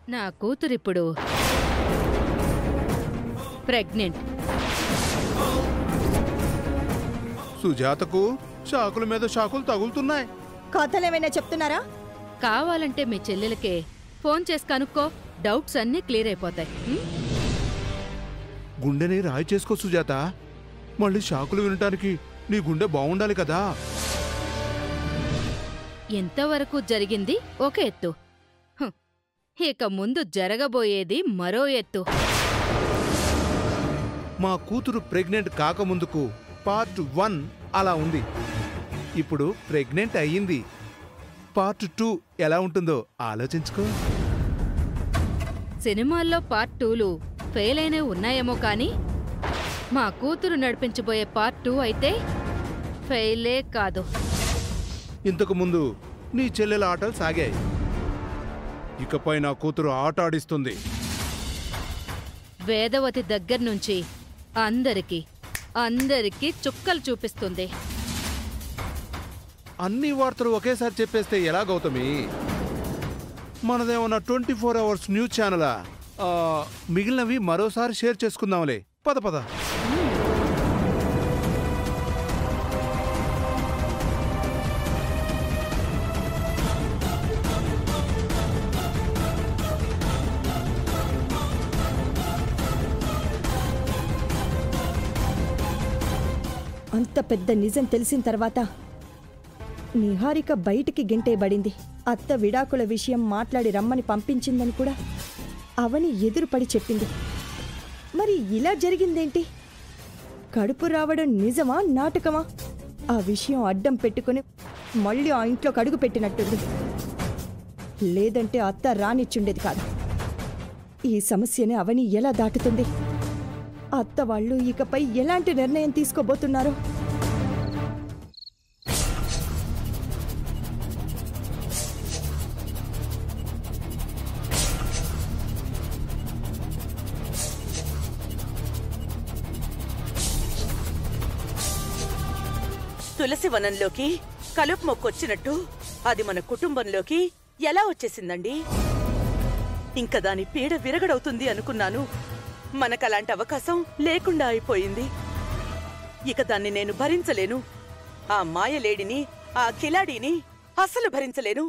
నా కూతురిప్పుడు ప్రెగ్నెంట్ సుజాతకు షాకుల మీద షాకులు తగులుతున్నాయి కథలేమైనా చెప్తున్నారా కావాలంటే మీ చెల్లెలకే ఫోన్ చేసి కనుక్కో డౌట్స్ అన్నీ క్లియర్ అయిపోతాయి ఉం? గుండెని రాయి చేసుకో సుజాత మళ్ళీ షాకులు వినటానికి నీ గుండె బాగుండాలి కదా ఎంతవరకు జరిగింది ఒక ఎత్తు హ్, ఇక ముందు జరగబోయేది మరో ఎత్తు మా కూతురు ప్రెగ్నెంట్ కాకముందుకు పార్ట్ వన్ అలా ఉంది ఇప్పుడు ప్రెగ్నెంట్ అయ్యింది పార్ట్ టూ ఎలా ఉంటుందో ఆలోచించుకో సినిమాల్లో పార్ట్ టూలు ఫెయిల్ అయినవి ఉన్నాయేమో కానీ మా కూతురు నడిపించబోయే పార్ట్ టూ అయితే ఫెయిలే కాదు ఇంతకు ముందు నీ చెల్లెల ఆటలు సాగాయి ఇకపై నా కూతురు ఆట ఆడిస్తుంది వేదవతి దగ్గర్నుంచి అందరికీ అందరికీ చుక్కలు చూపిస్తుంది అన్ని వార్తలు ఒకేసారి చెప్పేస్తే ఎలా గౌతమి మనదేమన్నా ట్వంటీ ఫోర్ అవర్స్ న్యూస్ ఛానలా ఆ, మిగిలినవి మరోసారి షేర్ చేసుకుందాంలే పద పద అంత పెద్ద నిజం తెలిసిన తర్వాత నిహారిక బయటికి గెంటేయబడింది అత్త విడాకుల విషయం మాట్లాడి రమ్మని పంపించిందని కూడా అవని ఎదురుపడి చెప్పింది మరి ఇలా జరిగిందేంటి కడుపు రావడం నిజమా నాటకమా ఆ విషయం అడ్డం పెట్టుకుని మళ్ళీ ఆ ఇంట్లోకి అడుగు పెట్టినట్టుంది లేదంటే అత్త రానిచ్చుండేది కాదు ఈ సమస్యని అవని ఎలా దాటుతుంది అత్త వాళ్ళు ఇకపై ఎలాంటి నిర్ణయం తీసుకోబోతున్నారో తులసి వనంలోకి కలుపు మొక్కొచ్చినట్టు అది మన కుటుంబంలోకి ఎలా వచ్చేసిందండి ఇంకా దాని పీడ విరగడవుతుంది అనుకున్నాను మనకలాంటి అవకాశం లేకుండా అయిపోయింది ఇక దాన్ని నేను భరించలేను ఆ మాయలేడిని ఆ కిలాడిని అస్సలు భరించలేను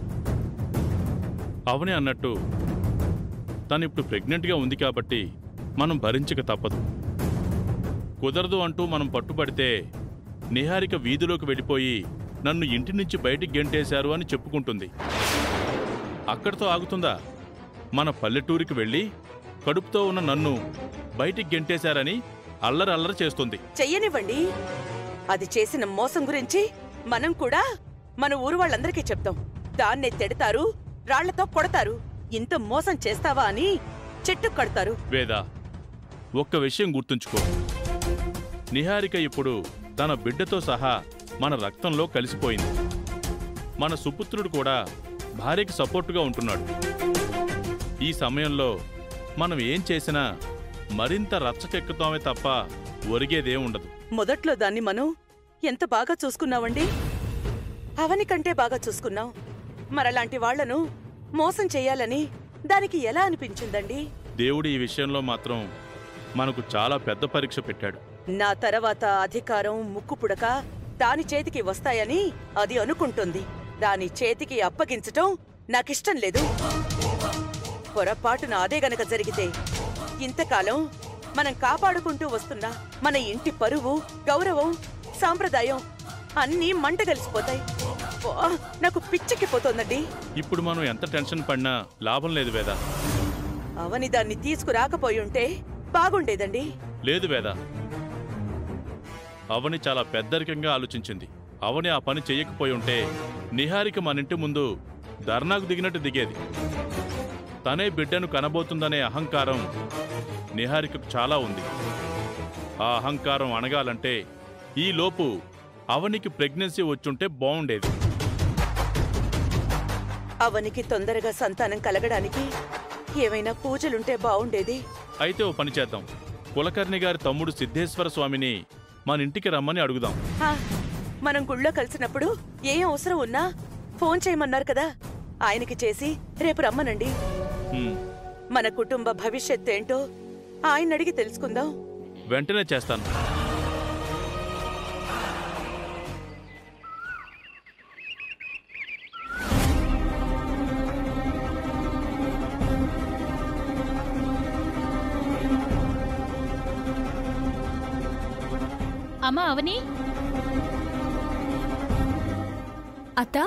అవని అన్నట్టు తనిప్పుడు ప్రెగ్నెంట్గా ఉంది కాబట్టి మనం భరించక తప్పదు కుదరదు అంటూ మనం పట్టుబడితే నిహారిక వీధిలోకి వెళ్ళిపోయి నన్ను ఇంటి నుంచి బయటికి గెంటేశారు అని చెప్పుకుంటుంది అక్కడితో ఆగుతుందా మన పల్లెటూరికి వెళ్ళి కడుపుతో ఉన్న నన్ను బయటికి గెంటేశారని అల్లరి అల్లరి చేస్తుంది చెయ్యనివ్వండి అది చేసిన మోసం గురించి మనం కూడా మన ఊరు వాళ్ళందరికీ చెప్తాం దాన్నే తిడతారు రాళ్లతో కొడతారు ఇంత మోసం చేస్తావా అని చెట్టు కడతారు వేద ఒక్క విషయం గుర్తుంచుకో నిహారిక ఇప్పుడు తన బిడ్డతో సహా మన రక్తంలో కలిసిపోయింది మన సుపుత్రుడు కూడా భార్యకి సపోర్టుగా ఉంటున్నాడు ఈ సమయంలో మనం ఏం చేసినా మరింత రచ్చకెక్కుతామే తప్ప ఒరిగేదేం ఉండదు మొదట్లో దాన్ని మనం ఎంత బాగా చూసుకున్నావండి అవని కంటే బాగా చూసుకున్నాం మరలాంటి వాళ్లను మోసం చెయ్యాలని దానికి ఎలా అనిపించిందండి దేవుడు ఈ విషయంలో మాత్రం మనకు చాలా పెద్ద పరీక్ష పెట్టాడు నా తర్వాత అధికారం ముక్కు పుడక దాని చేతికి వస్తాయని అది అనుకుంటుంది దాని చేతికి అప్పగించటం నాకిష్టం లేదు పొరపాటున అదే గనక జరిగితే ఇంతకాలం మనం కాపాడుకుంటూ వస్తున్న మన ఇంటి పరువు గౌరవం సాంప్రదాయం అన్నీ మంట కలిసిపోతాయి ఓ, నాకు పిచ్చెక్కిపోతోందండి ఇప్పుడు మనం ఎంత టెన్షన్ పడినా లాభం లేదు వేద అవని దాన్ని తీసుకురాకపోయి ఉంటే బాగుండేదండి లేదు వేద అవని చాలా పెద్దరికంగా ఆలోచించింది అవని ఆ పని చెయ్యకపోయి ఉంటే నిహారిక మన ఇంటి ముందు ధర్నాకు దిగినట్టు దిగేది తనే బిడ్డను కనబోతుందనే అహంకారం నిహారికకు చాలా ఉంది ఆ అహంకారం అణగాలంటే ఈ లోపు అవనికి ప్రెగ్నెన్సీ వచ్చుంటే బాగుండేది అవనికి తొందరగా సంతానం కలగడానికి ఏమైనా పూజలుంటే బావుండేది అయితే ఓ పని చేద్దాం కులకర్ణి గారి తమ్ముడు సిద్ధేశ్వర స్వామిని మన ఇంటికి రమ్మని అడుగుదాం హా, మనం గుళ్ళో కలిసినప్పుడు ఏం అవసరం ఉన్నా ఫోన్ చేయమన్నారు కదా ఆయనకి చేసి రేపు రమ్మనండి హ్మ్. మన కుటుంబ భవిష్యత్ ఏంటో ఆయన అడిగి తెలుసుకుందాం వెంటనే చేస్తాను అమ్మా అవని అత్తా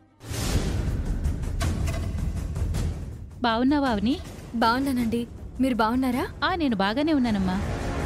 బావున్నావా అవని బాగున్నానండి మీరు బాగున్నారా ఆ నేను బాగానే ఉన్నానమ్మా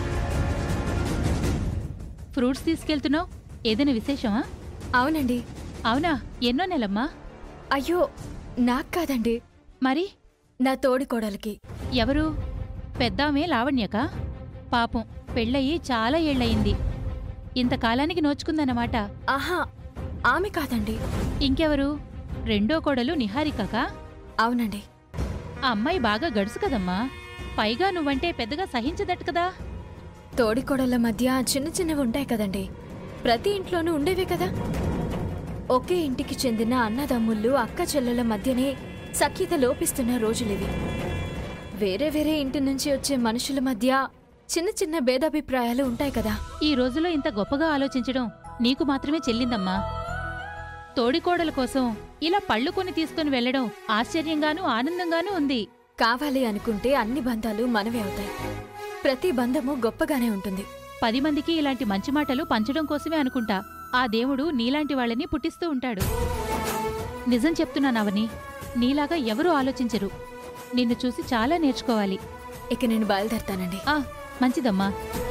ఫ్రూట్స్ తీసుకెళ్తున్నావు ఏదైనా విశేషమా అవునండి అవునా ఎన్నో నెలమ్మా అయ్యో నాకు కాదండి మరి నా తోడి కోడలికి ఎవరు పెద్దామే లావణ్యకా పాపం పెళ్ళయి చాలా ఏళ్లయింది ఇంతకాలానికి నోచుకుందన్నమాట ఆహా ఆమె కాదండి ఇంకెవరు రెండో కోడలు నిహారికకా అవునండి ఆ అమ్మాయి బాగా గడుసు కదమ్మా పైగా నువ్వంటే పెద్దగా సహించదట్ కదా తోడి కోడళ్ళ మధ్య చిన్న చిన్నవి ఉంటాయి కదండి ప్రతి ఇంట్లోనూ ఉండేవే కదా ఒకే ఇంటికి చెందిన అన్నదమ్ముళ్ళు అక్క చెల్లెల మధ్యనే సఖ్యత లోపిస్తున్న రోజులివి వేరే వేరే ఇంటి నుంచి వచ్చే మనుషుల మధ్య చిన్న చిన్న భేదాభిప్రాయాలు ఉంటాయి కదా ఈ రోజులో ఇంత గొప్పగా ఆలోచించడం నీకు మాత్రమే చెల్లిందమ్మా తోడికోడల కోసం ఇలా పళ్ళు కొని తీసుకుని వెళ్లడం ఆశ్చర్యంగానూ ఆనందంగానూ ఉంది కావాలి అనుకుంటే అన్ని బంధాలు మనవే అవుతాయి ప్రతి బంధము గొప్పగానే ఉంటుంది పది మందికి ఇలాంటి మంచి మాటలు పంచడం కోసమే అనుకుంటా ఆ దేవుడు నీలాంటి వాళ్ళని పుట్టిస్తూ ఉంటాడు నిజం చెప్తున్నానవని నీలాగా ఎవరూ ఆలోచించరు నిన్ను చూసి చాలా నేర్చుకోవాలి ఇక నేను బయలుదేరతానండి ఆ మంచిదమ్మా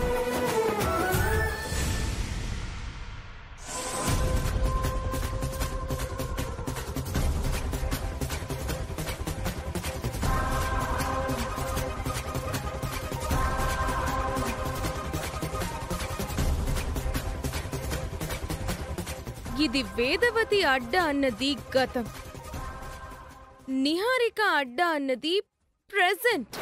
ఇది వేదవతి అడ్డ అన్నది గతం నిహారిక అడ్డ అన్నది ప్రెజెంట్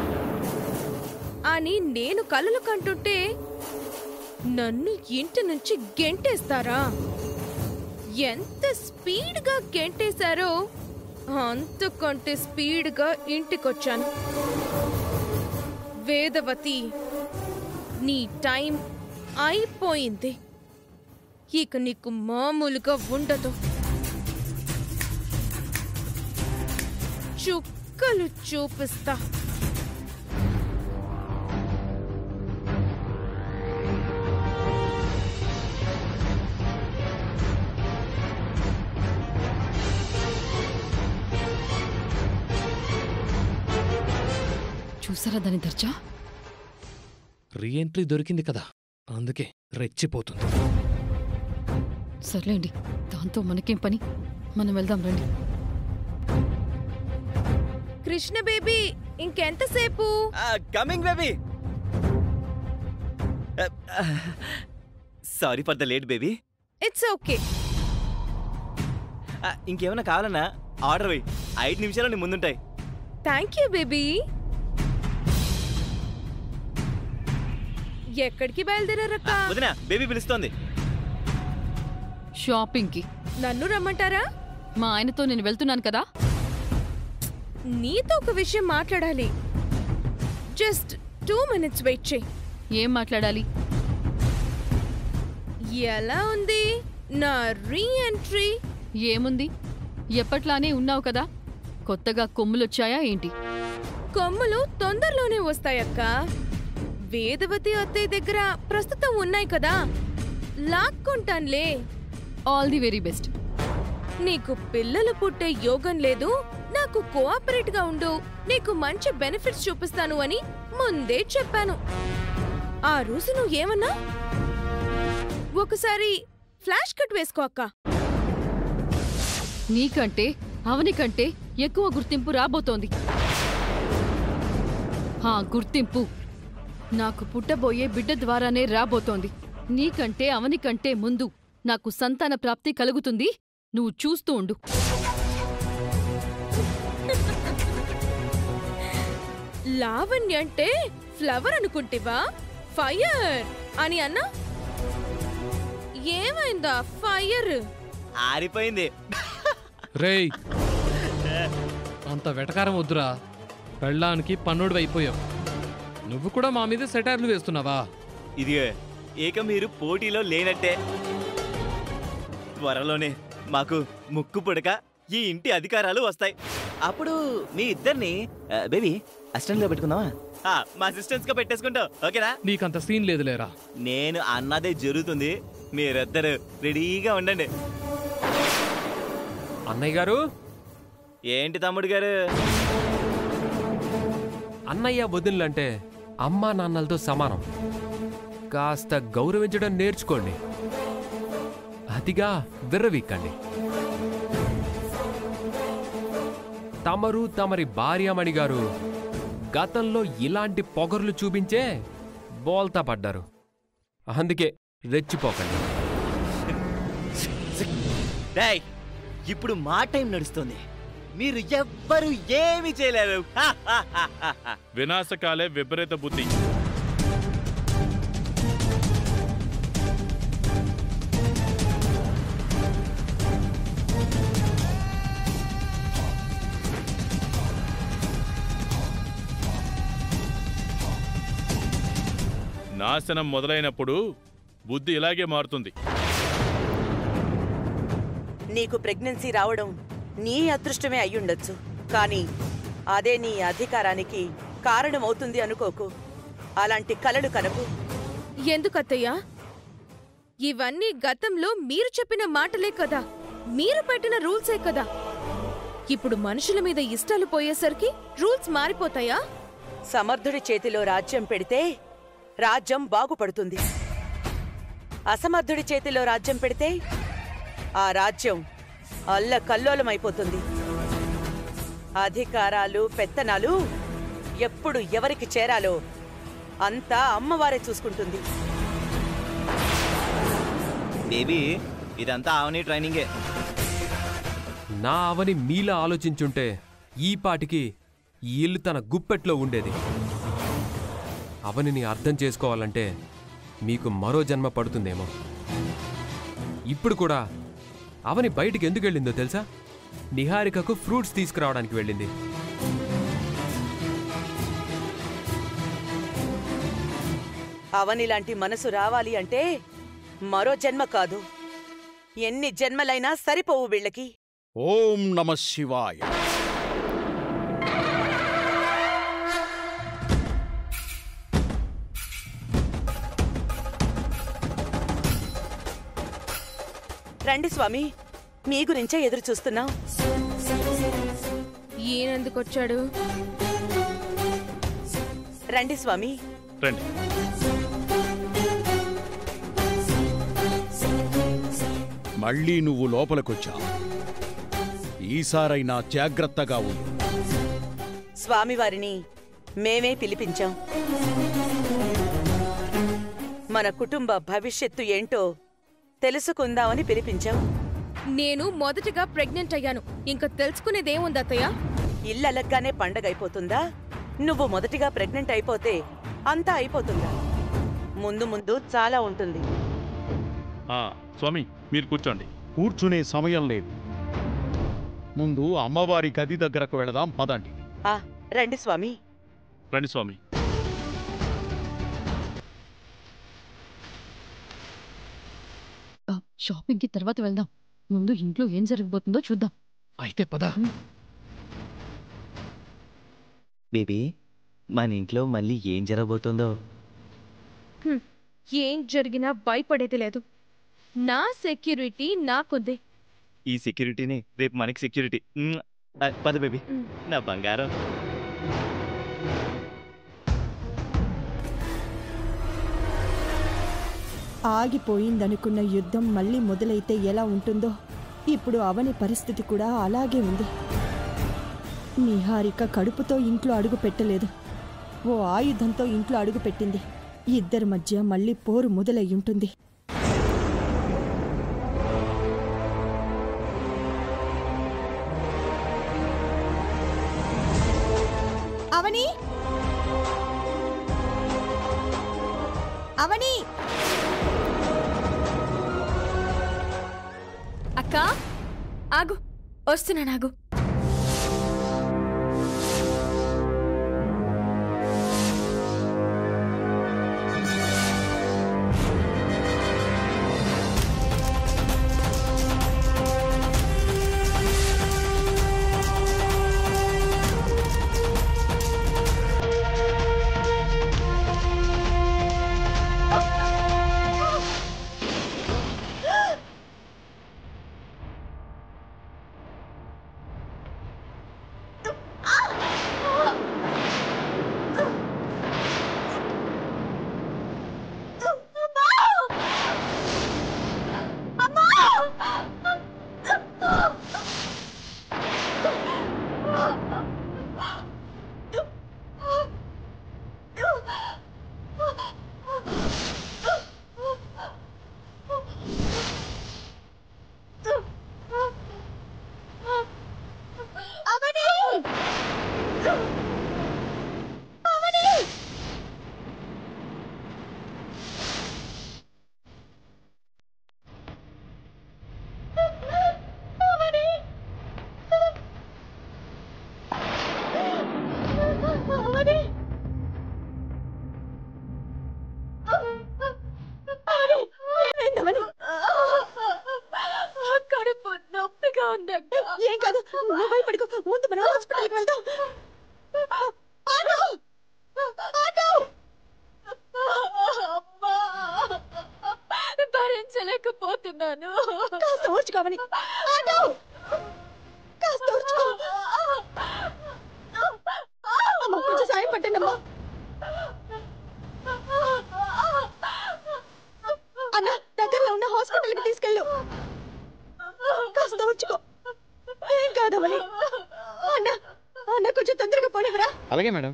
అని నేను కలలు కంటుంటే నన్ను ఇంటి నుంచి గెంటేస్తారా ఎంత స్పీడ్గా గెంటేశారో అంతకంటే స్పీడ్గా ఇంటికొచ్చాను వేదవతి నీ టైం అయిపోయింది ఇక నీకు మామూలుగా ఉండదు చుక్కలు చూపిస్తా చూసారా దాని దర్జా రీఎంట్రీ దొరికింది కదా అందుకే రెచ్చిపోతుంది సర్లేండి దాంతో మనకేం పని మనం వెళ్దాం రండి కృష్ణ బేబీ ఇంకెంతసేపు coming baby sorry for the late baby it's okay ఇంకేమైనా కావాలన్నా ఆర్డర్ వేయి ఐదు నిమిషాలు నీ ముందుంటాయి థ్యాంక్ యూ బేబీ ఎక్కడికి బయలుదేరారక్క వదినా బేబీ పిలుస్తోంది షాపింగ్కి నన్ను రమ్మంటారా మా ఆయనతో నేను వెళ్తున్నాను కదా నీతో ఒక విషయం మాట్లాడాలి జస్ట్ టూ మినిట్స్ వెయిట్ చేయి ఏం మాట్లాడాలి ఎలా ఉంది నా రీ ఎంట్రీ ఏముంది ఎప్పట్లానే ఉన్నావు కదా కొత్తగా కొమ్ములొచ్చాయా ఏంటి కొమ్ములు తొందరలోనే వస్తాయక్క వేదవతి అత్తయ్య దగ్గర ప్రస్తుతం ఉన్నాయి కదా లాక్కుంటాన్లే ఆల్ ది వెరీ బెస్ట్ నీకు పిల్లలు పుట్టే యోగం లేదు నాకు కోఆపరేట్ గా ఉండు నీకు మంచి బెనిఫిట్స్ చూపిస్తాను అని ముందే చెప్పాను ఆ రోజు నువ్వు ఏమన్నా ఒకసారి ఫ్లాష్ కట్ వేసుకో అక్క నీకంటే అవని కంటే ఎక్కువ గుర్తింపు రాబోతోంది ఆ గుర్తింపు నాకు పుట్టబోయే బిడ్డ ద్వారానే రాబోతోంది నీకంటే అవని కంటే ముందు నాకు సంతాన ప్రాప్తి కలుగుతుంది నువ్వు చూస్తూ ఉండు లావణ్య అంటే ఫ్లవర్ అనుకుంటివా ఫైర్ అని అన్నా ఏమైందా ఫైర్ ఆరిపోయింది రేయ్ ఆ అంత వెటకారం వద్దురా పెళ్ళానికి పన్నుడు అయిపోయావు నువ్వు కూడా మా మీద సెటైర్లు వేస్తున్నావా ఇదిగే ఏక మీరు పోటీలో లేనట్టే త్వరలోనే మాకు ముక్కు పుడక ఈ ఇంటి అధికారాలు వస్తాయి అప్పుడు మీ ఇద్దరిని ఆ, బేబీ అసిస్టెంట్గా పెట్టుకుందామా ఆ, మా అసిస్టెంట్స్గా పెట్టేసుకుంటావు ఓకేనా నీకంత సీన్ లేదులేరా నేను అన్నదే జరుగుతుంది మీరిద్దరు రెడీగా ఉండండి అన్నయ్య గారు ఏంటి తమ్ముడు గారు అన్నయ్య వదినలంటే అమ్మా నాన్నలతో సమానం కాస్త గౌరవించడం నేర్చుకోండి అతిగా విర్రవీక్కండి తమరు తమరి భార్యామణి గారు గతంలో ఇలాంటి పొగర్లు చూపించే బోల్తా పడ్డారు అందుకే రెచ్చిపోకండి డేయ్ ఇప్పుడు మా టైం నడుస్తుంది మీరు ఎవ్వరు ఏమి చేయలేరు హా, హా, హా, హా, హా. వినాశకాలే విపరీత బుద్ధి నాశనం మొదలైనప్పుడు బుద్ధి ఇలాగే మారుతుంది నీకు ప్రెగ్నెన్సీ రావడం నీ అదృష్టమే అయ్యుండొచ్చు కానీ అదే నీ అధికారానికి కారణమవుతుంది అనుకోకు అలాంటి కలలు కనకు ఎందుకత్తయ్యా ఇవన్నీ గతంలో మీరు చెప్పిన మాటలే కదా మీరు పెట్టిన రూల్సే కదా ఇప్పుడు మనుషుల మీద ఇష్టాలు పోయేసరికి రూల్స్ మారిపోతాయా సమర్థుడి చేతిలో రాజ్యం పెడితే రాజ్యం బాగుపడుతుంది అసమర్థుడి చేతిలో రాజ్యం పెడితే ఆ రాజ్యం అల్ల కల్లోలమైపోతుంది అధికారాలు పెత్తనాలు ఎప్పుడు ఎవరికి చేరాలో అంతా అమ్మవారే చూసుకుంటుంది బేబీ ఇదంతా ఆవని ట్రైనింగే నా అవని మీలా ఆలోచించుంటే ఈ పాటికి ఈ ఇల్లు తన గుప్పెట్లో ఉండేది అవనిని అర్థం చేసుకోవాలంటే మీకు మరో జన్మ పడుతుందేమో ఇప్పుడు కూడా అవని బయటికి ఎందుకు వెళ్ళిందో తెలుసా నిహారికకు ఫ్రూట్స్ తీసుకురావడానికి వెళ్ళింది అవనిలాంటి మనసు రావాలి అంటే మరో జన్మ కాదు ఎన్ని జన్మలైనా సరిపోవు వీళ్ళకి ఓం నమ శివాయ రండి స్వామి మీ గురించే ఎదురు చూస్తున్నాం ఈయనెందుకొచ్చాడు రండి స్వామి రండి మళ్ళీ నువ్వు లోపలికొచ్చావు ఈసారైనా జాగ్రత్తగా ఉండు స్వామివారిని మేమే పిలిపించాం మన కుటుంబ భవిష్యత్తు ఏంటో తెలుసుకుందామని పిలిపించాం నేను మొదటగా ప్రెగ్నెంట్ అయ్యాను ఇంకా తెలుసుకునేదేముంది అత్తయ్య ఇల్లలగ్గానే పండగ అయిపోతుందా నువ్వు మొదటిగా ప్రెగ్నెంట్ అయిపోతే అంతా అయిపోతుందా ముందు ముందు చాలా ఉంటుంది ఆ, స్వామి మీరు కూర్చోండి కూర్చునే సమయం లేదు ముందు అమ్మవారి గది దగ్గరకు వెళదాం పదండి ఆ రండి స్వామి రండి స్వామి షాపింగ్ కి తర్వాత వెళ్దాం ముందు ఇంట్లో ఏం జరగబోతుందో చూద్దాం అయితే పదా బేబీ మన ఇంట్లో మళ్ళీ ఏం జరగబోతుందో హ్మ్, ఏం జరిగినా భయపడేది లేదు నా సెక్యూరిటీ నాకుంది ఈ సెక్యూరిటీని రేపు మనకి సెక్యూరిటీ మ్, ఆ, పద బేబీ నా బంగారం ఆగిపోయిందనుకున్న యుద్ధం మళ్ళీ మొదలైతే ఎలా ఉంటుందో ఇప్పుడు అవని పరిస్థితి కూడా అలాగే ఉంది నిహారిక కడుపుతో ఇంట్లో అడుగు పెట్టలేదు ఓ ఆయుధంతో ఇంట్లో అడుగు పెట్టింది ఇద్దరి మధ్య మళ్ళీ పోరు మొదలై ఉంటుంది అవని అవని అక్క ఆగు వస్తున్నా నాగు ఓర్చుకో అవని ఆటో కాస్త ఓర్చుకో అమ్మా కొంచెం సాయం పట్టండి అమ్మా అన్న దగ్గరలో ఉన్న హాస్పిటల్కి తీసుకెళ్ళు కాస్త ఓర్చుకో ఏం కాదవని అన్న అన్న కొంచెం తొందరగా పోనివరా అలాగే మేడం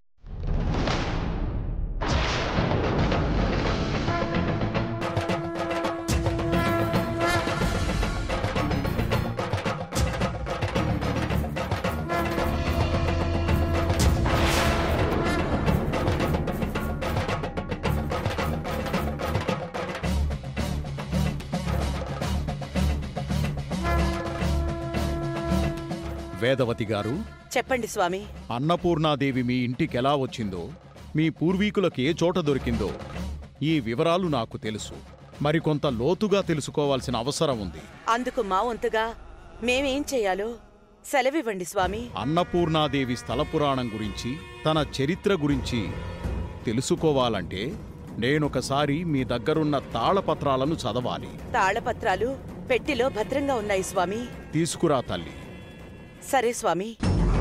వేదవతి గారు చెప్పండి స్వామి అన్నపూర్ణాదేవి మీ ఇంటికెలా వచ్చిందో మీ పూర్వీకులకు ఏ చోట దొరికిందో ఈ వివరాలు నాకు తెలుసు మరికొంత లోతుగా తెలుసుకోవాల్సిన అవసరం ఉంది అందుకు మా వంతుగా మేమేం చెయ్యాలో సెలవివ్వండి స్వామి అన్నపూర్ణాదేవి స్థల పురాణం గురించి తన చరిత్ర గురించి తెలుసుకోవాలంటే నేనొకసారి మీ దగ్గరున్న తాళపత్రాలను చదవాలి తాళపత్రాలు పెట్టిలో భద్రంగా ఉన్నాయి స్వామి తీసుకురా తల్లి సరే స్వామి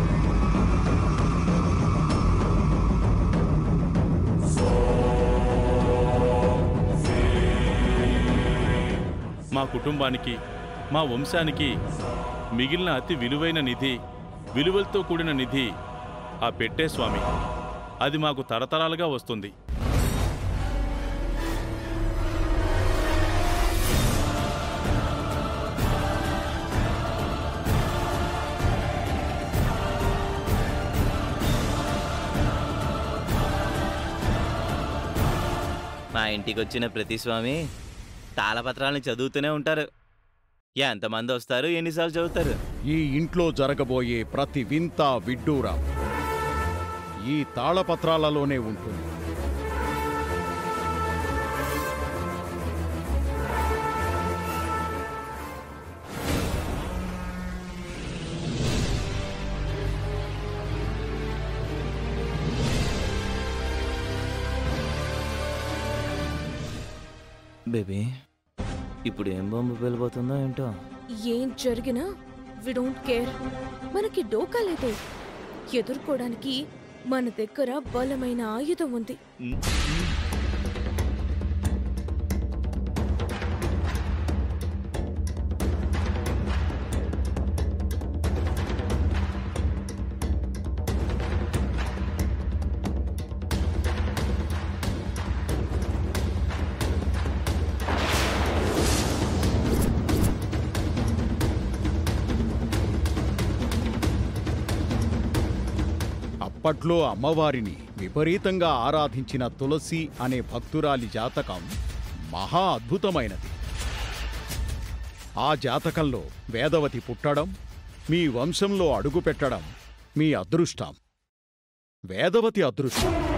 మా కుటుంబానికి మా వంశానికి మిగిలిన అతి విలువైన నిధి విలువలతో కూడిన నిధి ఆ పెట్టే స్వామి అది మాకు తరతరాలుగా వస్తుంది మా ఇంటికి వచ్చిన ప్రతి స్వామి తాళపత్రాలను చదువుతూనే ఉంటారు ఎంతమంది వస్తారు ఎన్నిసార్లు చదువుతారు ఈ ఇంట్లో జరగబోయే ప్రతి వింత విడ్డూరా ఈ తాళపత్రాలలోనే ఉంటుంది బేబీ ఇప్పుడు ఏం బొమ్మ వెళ్ళిపోతుందో ఏంటో ఏం జరిగినా వి డోంట్ కేర్ మనకి డోకా లేదు ఎదుర్కోవడానికి మన దగ్గర బలమైన ఆయుధం ఉంది అప్పట్లో అమ్మవారిని విపరీతంగా ఆరాధించిన తులసి అనే భక్తురాలి జాతకం మహా అద్భుతమైనది ఆ జాతకంలో వేదవతి పుట్టడం మీ వంశంలో అడుగుపెట్టడం మీ అదృష్టం వేదవతి అదృష్టం